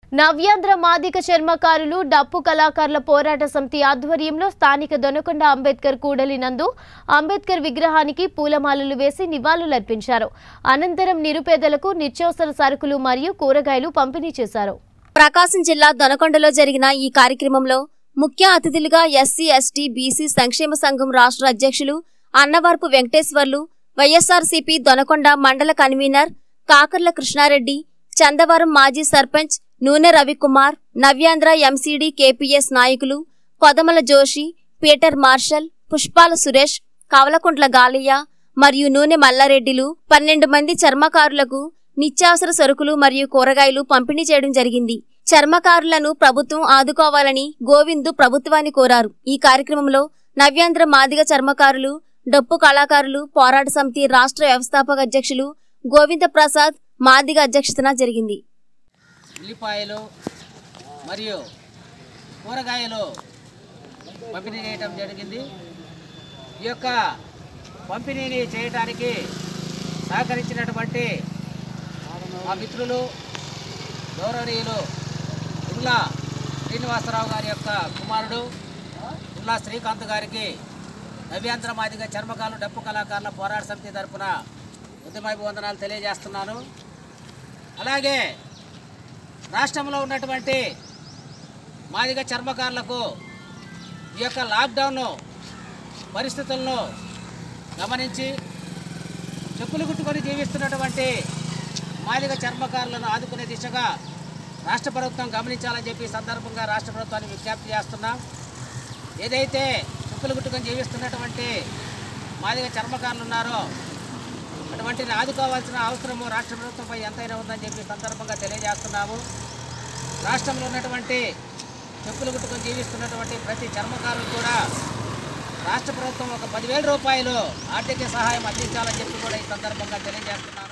నవ్యాంధ్ర మాదిక చర్మకారులు డప్పు కళాకారుల పోరాట సమితి ఆధ్వర్యంలో స్థానిక దొనకొండ అంబేద్కర్ కూడలి నందు అంబేద్కర్ విగ్రహానికి పూలమాలలు వేసి నివాళులర్పించారు అనంతరం నిరుపేదలకు నిత్యావసర సరుకులు మరియు కూరగాయలు పంపిణీ చేశారు ప్రకాశం జిల్లా దొనకొండలో జరిగిన ఈ కార్యక్రమంలో ముఖ్య అతిథులుగా ఎస్సీ ఎస్టీ బీసీ సంక్షేమ సంఘం రాష్ట్ర అధ్యక్షులు అన్నవరపు వెంకటేశ్వర్లు వైఎస్ఆర్సీపీ దొనకొండ మండల కన్వీనర్ కాకర్ల కృష్ణారెడ్డి చందవరం మాజీ సర్పంచ్ నూనె రవికుమార్ నవ్యాంధ్ర ఎంసీడీ కేపీఎస్ నాయకులు కొదమల జోషి పీటర్ మార్షల్ పుష్పాల సురేష్ కవలకుంట్ల గాలయ్య మరియు నూనె మల్లారెడ్డిలు పన్నెండు మంది చర్మకారులకు నిత్యావసర సరుకులు మరియు కూరగాయలు పంపిణీ చేయడం జరిగింది చర్మకారులను ప్రభుత్వం ఆదుకోవాలని గోవిందు ప్రభుత్వాన్ని కోరారు ఈ కార్యక్రమంలో నవ్యాంధ్ర మాదిగ చర్మకారులు డప్పు కళాకారులు పోరాట సమితి రాష్ట్ర వ్యవస్థాపక అధ్యక్షులు గోవింద ప్రసాద్ మాదిగ అధ్యక్షతన జరిగింది ఉల్లిపాయలు మరియు కూరగాయలు పంపిణీ చేయటం జరిగింది ఈ యొక్క పంపిణీని చేయటానికి సహకరించినటువంటి మా మిత్రులు గౌరవనీయులు ఉల్లా శ్రీనివాసరావు గారి యొక్క కుమారుడు ఉల్లా శ్రీకాంత్ గారికి నవ్యాంధ్ర మాదిగ చర్మకాలు డప్పు కళాకారుల పోరాట సమితి తరపున ఉద్యమాభివందనాలు తెలియజేస్తున్నాను అలాగే రాష్ట్రంలో ఉన్నటువంటి మాదిగ చర్మకారులకు ఈ యొక్క లాక్డౌన్ పరిస్థితులను గమనించి చెప్పులు కుట్టుకొని జీవిస్తున్నటువంటి మాదిగ చర్మకారులను ఆదుకునే దిశగా రాష్ట్ర ప్రభుత్వం గమనించాలని చెప్పి ఈ సందర్భంగా రాష్ట్ర ప్రభుత్వాన్ని విజ్ఞప్తి చేస్తున్నాం ఏదైతే చెప్పులు కుట్టుకొని జీవిస్తున్నటువంటి మాదిగ చర్మకారులు ఉన్నారో అటువంటిని ఆదుకోవాల్సిన అవసరము రాష్ట్ర ప్రభుత్వంపై ఎంతైనా ఉందని చెప్పి ఈ సందర్భంగా తెలియజేస్తున్నాము రాష్ట్రంలో ఉన్నటువంటి చెప్పులు కుట్టుకొని జీవిస్తున్నటువంటి ప్రతి చర్మకారులు కూడా రాష్ట్ర ప్రభుత్వం ఒక పదివేల రూపాయలు ఆర్థిక సహాయం అందించాలని చెప్పి కూడా ఈ సందర్భంగా తెలియజేస్తున్నాను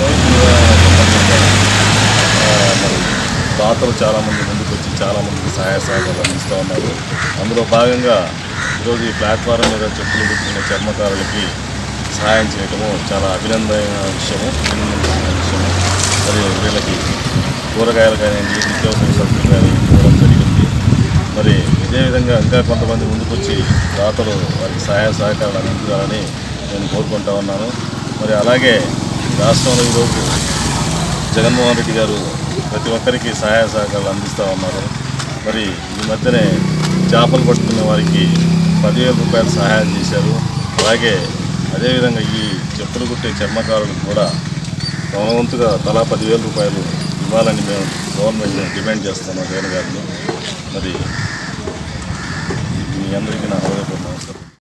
దాతలు చాలామంది ముందుకు వచ్చి చాలామందికి సహాయ సహకారాలు అందిస్తూ ఉన్నారు అందులో భాగంగా ఈరోజు ఈ ప్లాట్ఫారం మీద చెప్పులు కుట్టుకునే చర్మకారులకి సహాయం చేయడము చాలా అభినందన విషయము అభినందన విషయము మరి వీళ్ళకి కూరగాయలు కానివ్వండి నిత్యావసర సరుకులు కానీ ఇవ్వడం జరిగింది మరి ఇదే విధంగా ఇంకా కొంతమంది ముందుకు వచ్చి దాతలు వారికి సహాయ సహకారాలు అందించాలని నేను కోరుకుంటా ఉన్నాను మరి అలాగే రాష్ట్రంలో ఈరోజు జగన్మోహన్ రెడ్డి గారు ప్రతి ఒక్కరికి సహాయ సహకారాలు అందిస్తూ ఉన్నారు మరి ఈ మధ్యనే చేపలు పట్టుకునే వారికి పదివేల రూపాయలు సహాయం చేశారు అలాగే అదేవిధంగా ఈ చెప్పులు కుట్టే చర్మకారులకు కూడా తమ వంతుగా తలా పదివేల రూపాయలు ఇవ్వాలని మేము గవర్నమెంట్ డిమాండ్ చేస్తున్నాం జగన్ గారిని మరి మీ అందరికీ నా హృదయపూర్వక నమస్కారం